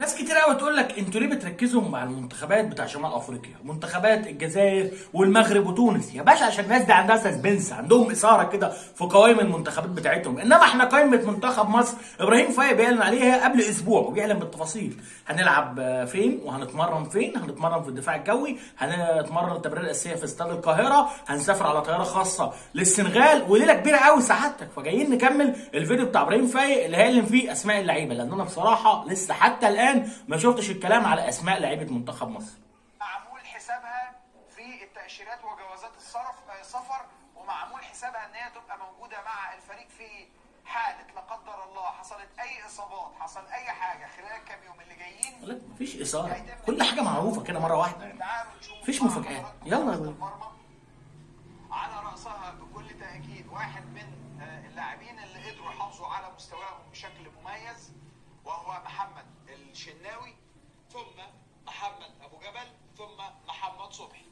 ناس كتير قوي تقول لك انتوا ليه بتركزوا مع المنتخبات بتاع شمال افريقيا منتخبات الجزائر والمغرب وتونس يا باشا عشان الناس دي عندها سسبنس عندهم اثاره كده في قوائم المنتخبات بتاعتهم انما احنا قائمه منتخب مصر ابراهيم فايق بيعلن عليها قبل اسبوع وبيعلن بالتفاصيل هنلعب آه، فين وهنتمرن فين هنتمرن في الدفاع الجوي هنتمرن التمرين الاساسيه في استاد القاهره هنسافر على طياره خاصه للسنغال وليله كبيره قوي سعادتك فجايين نكمل الفيديو بتاع ابراهيم فايق اللي هيعلن فيه اسماء اللعيبه لان انا بصراحه لسه حتى الان ما شفتش الكلام على اسماء لعيبه منتخب مصر معمول حسابها في التأشيرات وجوازات الصرف آه، السفر ومعمول حسابها ان هي تبقى موجودة مع الفريق في حالة لا قدر الله حصلت اي اصابات حصل اي حاجة خلال الكام يوم اللي جايين لا مفيش اثاره كل حاجه معروفه كده مره واحده يعني تعالوا نشوف مفيش مع مفاجآت. حضراتكم يلا يا حراسة ولد. المرمى. على رأسها بكل تأكيد واحد من آه، اللاعبين اللي قدروا يحافظوا على مستواهم بشكل مميز وهو محمد الشناوي ثم محمد ابو جبل ثم محمد صبحي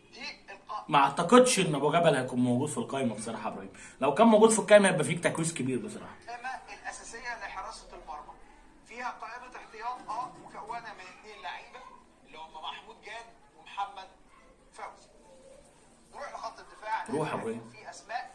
دي القائمة ما اعتقدش ان ابو جبل هيكون موجود في القائمه بصراحه يا ابراهيم لو كان موجود في القائمه هيبقى فيه تكويس كبير بصراحه الأساسية لحراسة المرمى فيها قائمة احتياط اه مكونة من اثنين لعيبة اللي هم محمود جاد ومحمد فوزي نروح لخط الدفاع روح يا أبويا. في أسماء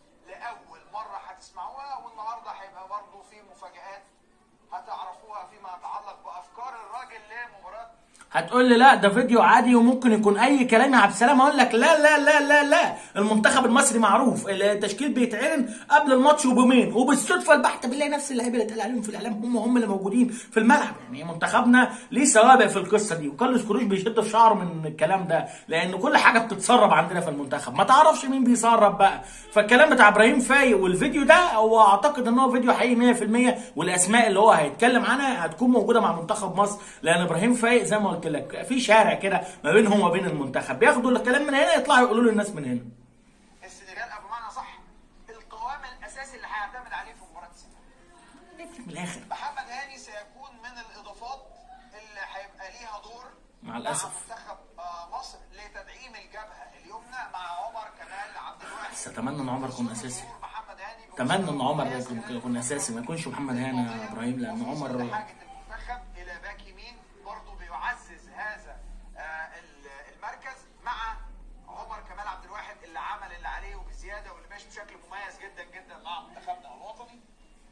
لأول مرة هتسمعوها والنهاردة هيبقى برضه في مفاجآت هتعرفوها فيما يتعلق بأفكار الراجل لمباراة هتقول لي لا ده فيديو عادي وممكن يكون اي كلام يا عبد السلام اقول لك لا لا لا لا لا المنتخب المصري معروف التشكيل بيتعلن قبل الماتش وبيومين وبالصدفه البحته بنلاقي نفس اللعيبه اللي اتقال عليهم في الاعلام هم هم اللي موجودين في الملعب يعني منتخبنا ليه سوابق في القصه دي وكارلوس كروش بيشد في شعره من الكلام ده لان كل حاجه بتتسرب عندنا في المنتخب ما تعرفش مين بيسرب بقى فالكلام بتاع ابراهيم فايق والفيديو ده هو اعتقد ان هو فيديو حقيقي 100% والاسماء اللي هو هيتكلم عنها هتكون موجوده مع منتخب مصر لان ابراهيم فايق زي ما قلت لك في شارع كده ما بينهم وبين المنتخب بياخدوا الكلام من هنا يطلعوا يقولوا للناس من هنا السنغال أو بمعنى صح القوام الأساسي اللي هيعتمد عليه في مباراة السنغال من الاخر محمد هاني سيكون من الاضافات اللي هيبقى ليها دور مع الأسف. منتخب آه، مصر لتدعيم الجبهه اليمنى مع عمر كمال عبد الواحد بس اتمنى ان عمر يكون اساسي ظهور محمد هاني اتمنى ان عمر يكون يكون اساسي ما يكونش محمد هاني يا ابراهيم لان عمر حاجه المنتخب الى باك يمين برضه بيعزز هذا آه، ال- المركز مع عمر كمال عبد الواحد اللي عمل اللي عليه وبزياده واللي ماشي بشكل مميز جدا جدا مع منتخبنا الوطني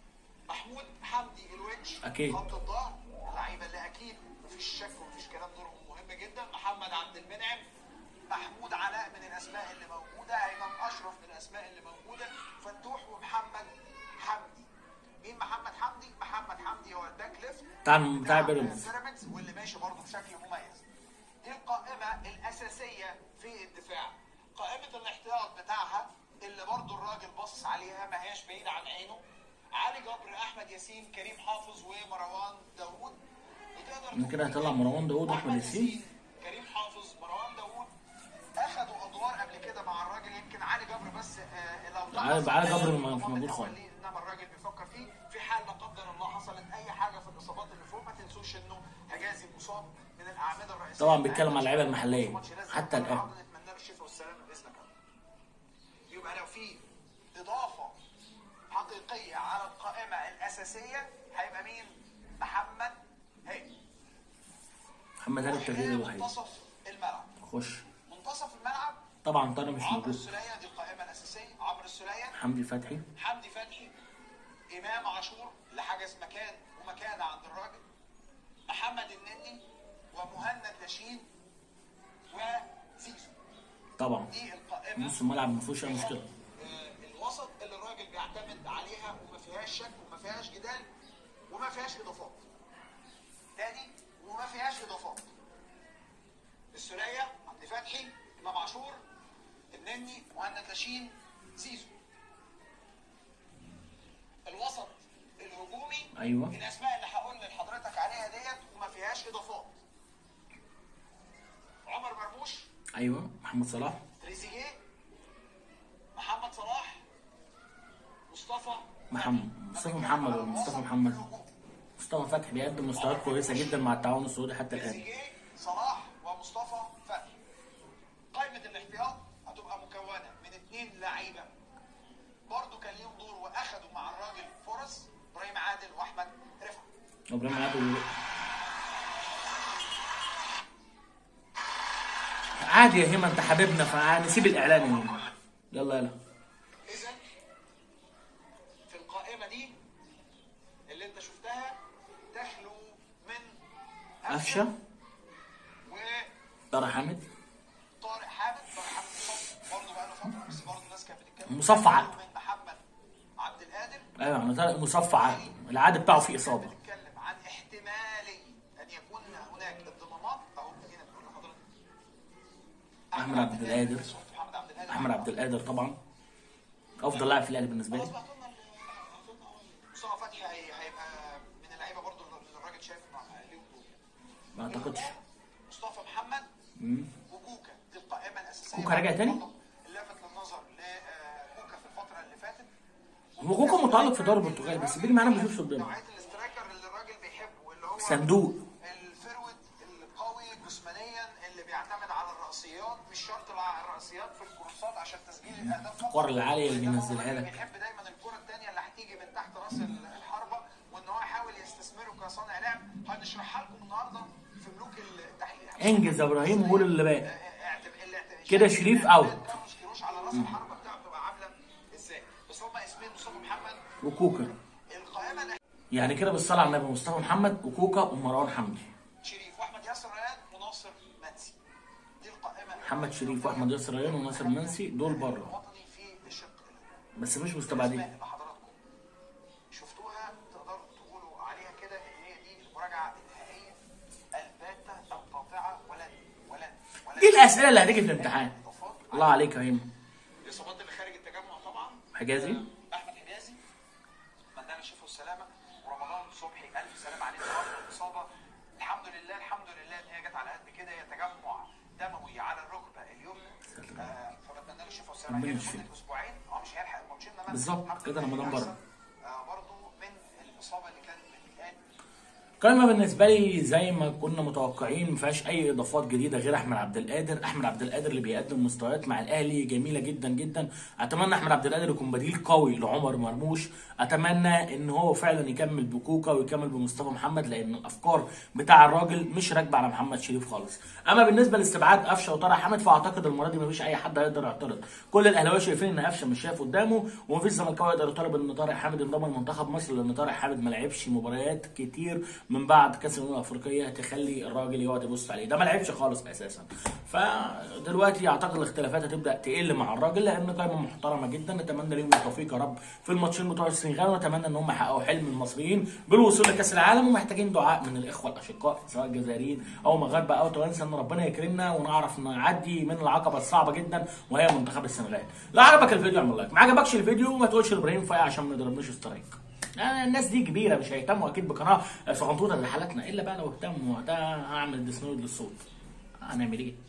محمود حمدي الونش أكيد. خط الظهر اللعيبه اللي اكيد مفيش شك ومفيش كلام دورهم مهم جدا محمد عبد المنعم محمود علاء من الاسماء اللي موجوده ايمن اشرف من الاسماء اللي موجوده فتوح ومحمد حمدي مين محمد حمدي محمد حمدي هو الباك ليفت بتاع بتاع بيراميدز بيراميدز واللي ماشي برضه بشكل مميز دي القائمه الاساسيه في الدفاع قائمه الاحتياط بتاعها اللي برضه الراجل باصص عليها ما هياش بعيده عن عينه علي جبر احمد ياسين كريم حافظ ومروان داوود وتقدر إن كده هيطلع مروان داوود وأحمد ياسين. كريم حافظ مروان داوود اخذوا ادوار قبل كده مع الراجل يمكن علي جبر بس آه، لو علي- علي جبر ما- مش الإضافات موجود الأول خالص. ليه، انما الراجل بيفكر فيه في حال لا قدر الله حصلت اي حاجه في الاصابات اللي فوق ما تنسوش انه حجازي مصاب من الاعمده الرئيسيه طبعا بيتكلم على اللعيبه المحليه حتى الان نتمنى له الشفاء والسلامه باذنك يا رب. يبقى لو في اضافه حقيقيه على القائمه الاساسيه هيبقى مين؟ محمد هاني محمد هاني التغيير الوحيد منتصف الملعب خش منتصف الملعب طبعا طارق مش عمرو موجود السوليه دي القائمه الاساسيه عمرو السوليه حمدي فتحي حمدي فتحي امام عاشور اللي حجز مكان ومكانه عند الراجل محمد النني ومهند لاشين وزيزو طبعا دي القائمه نص الملعب ما فيهوش اي مشكله آه، الوسط اللي الراجل بيعتمد عليها وما فيهاش شك وما فيهاش جدال وما فيهاش اضافات تاني وما فيهاش اضافات السوليه عبد فتحي امام عاشور النني مهند لاشين زيزو الوسط الهجومي ايوه الاسماء اللي هقول لحضرتك عليها ديت وما فيهاش اضافات عمر مرموش ايوه محمد صلاح تريزيجيه محمد صلاح مصطفى محمد مصطفى محمد ولا مصطفى محمد مصطفى فتحي بيقدم مستويات كويسه جدا مع التعاون السعودي حتى الان تريزيجيه صلاح ومصطفى فتحي قائمة الاحتياط هتبقى مكونة من اثنين لعيبة برضه كان ليهم دور واخدوا مع الراجل فرص ابراهيم عادل واحمد رفعت ابراهيم عادل عادي يا هيما انت حبيبنا فنسيب الاعلان يا هيما يلا يلا اذا في القائمه دي اللي انت شفتها تخلو من قفشه وطارق طارق حامد حامد طارق حامد مصاب برضه بقى له فتره بس برضه الناس كانت بتتكلم مصفى عقد. من محمد عبد القادر ايوه انا طارق مصفى عقد العقد بتاعه فيه اصابه بنتكلم عن احتمالي ان يكون هناك انضمامات اهو هنا بنقول لحضرتك أحمد عبد القادر. صورة محمد عبد القادر احمد عبد القادر طبعا افضل لاعب في الاهلي بالنسبه خلاص لي بقى هاتوا لنا ال- هاتوا لنا مصطفى فتحي هي- هيبقى من اللعيبه برضه اللي الراجل شايف انه ليهم دور ما اعتقدش مصطفى محمد مم. وكوكا دي القائمه الاساسيه كوكا رجع تاني؟ لفت للنظر لكوكا في الفتره اللي فاتت هو كوكا متالق في الدوري البرتغالي بس بيجي معانا ما بيشوفش قدامه نوعيه الاسترايكر اللي الراجل بيحبه اللي هو صندوق الفرود القوي جسمانيا اللي بيعتمد على الرأسيات مش شرط الع- الرأسيات في الكورسات عشان تسجيل الاهداف فقط. الكور العاليه اللي إنما هو بينزلها الراجل لك بيحب دايما الكرة الثانية اللي هتيجي من تحت راس ال- الحربة وان هو يحاول يستثمره كصانع لعب هنشرحها لكم النهارده في ملوك التحليل انجز يا ابراهيم وقول اللي باقي اعتب- الاعتب- كده شايف شريف إن أوت. كارلوس كيروش على راس الحربة بتاعته تبقى عاملة ازاي بس هما اسمين مصطفى محمد وكوكا القائمة الأخيرة يعني كده بالصلاه على النبي مصطفى محمد وكوكا ومروان حمدي شريف واحمد ياسر ريان وناصر منسي دي القائمه محمد شريف واحمد ياسر ريان وناصر منسي دول بره الوطني في الشق الأول. بس مش مستبعدين الأسماء اللي حضراتكم شفتوها تقدروا تقولوا عليها كده ان هي دي المراجعه النهائيه الباتة القاطعه ولن ولن ولن دي الاسئله اللي هتيجي في الامتحان إضافات الله عليك يا هيما الاصابات اللي خارج التجمع طبعا حجازي احمد حجازي اتمنى له الشفاء والسلامه ورمضان صبحي الف سلام عليه النهارده الاصابه الحمد لله الحمد لله ان هي جت على قد كده هي تجمع دموي على الركبه اليمنى آه فبتمنى له الشفاء والسلامه ربنا هي يشفيه. لمده اسبوعين اه مش هيلحق الماتشين انما بالظبط، الحمد كده لله رمضان أحسن، بره. آه برضه من الاصابه اللي كانت بتتقال قائمة بالنسبة لي زي ما كنا متوقعين ما فيهاش أي إضافات جديدة غير أحمد عبد القادر، أحمد عبد القادر اللي بيقدم مستويات مع الأهلي جميلة جدا جدا، أتمنى أحمد عبد القادر يكون بديل قوي لعمر مرموش، أتمنى إن هو فعلا يكمل بكوكا ويكمل بمصطفى محمد لأن الأفكار بتاع الراجل مش راكبة على محمد شريف خالص، أما بالنسبة لاستبعاد قفشة وطارق حامد فأعتقد المرة دي مفيش أي حد هيقدر يعترض، كل الأهلاوية شايفين إن قفشة مش شايف قدامه ومفيش زملكاوي يقدر يطالب إن طارق حامد ينضم لمنتخب مصر لأن طارق حامد ما لعبش مباريات كتير من بعد كاس الامم الافريقيه تخلي الراجل يقعد يبص عليه ده ما لعبش خالص اساسا فدلوقتي اعتقد الاختلافات هتبدا تقل مع الراجل لان قائمه محترمه جدا نتمنى ليهم التوفيق يا رب في الماتشين بتوع السنغال ونتمنى ان هم يحققوا حلم المصريين بالوصول لكاس العالم ومحتاجين دعاء من الاخوه الاشقاء سواء جزائريين او مغاربه او توانسه ان ربنا يكرمنا ونعرف نعدي من العقبه الصعبه جدا وهي منتخب السنغال لو عجبك الفيديو اعمل لايك ما عجبكش الفيديو ما تقولش لابراهيم فايق عشان ما يضربنيش سترايك آه، الناس دي كبيره مش هيهتموا اكيد بقناه صغنطوطه زي حالتنا الا بقى لو اهتموا وقتها هعمل ديسنود للصوت هنعمل ايه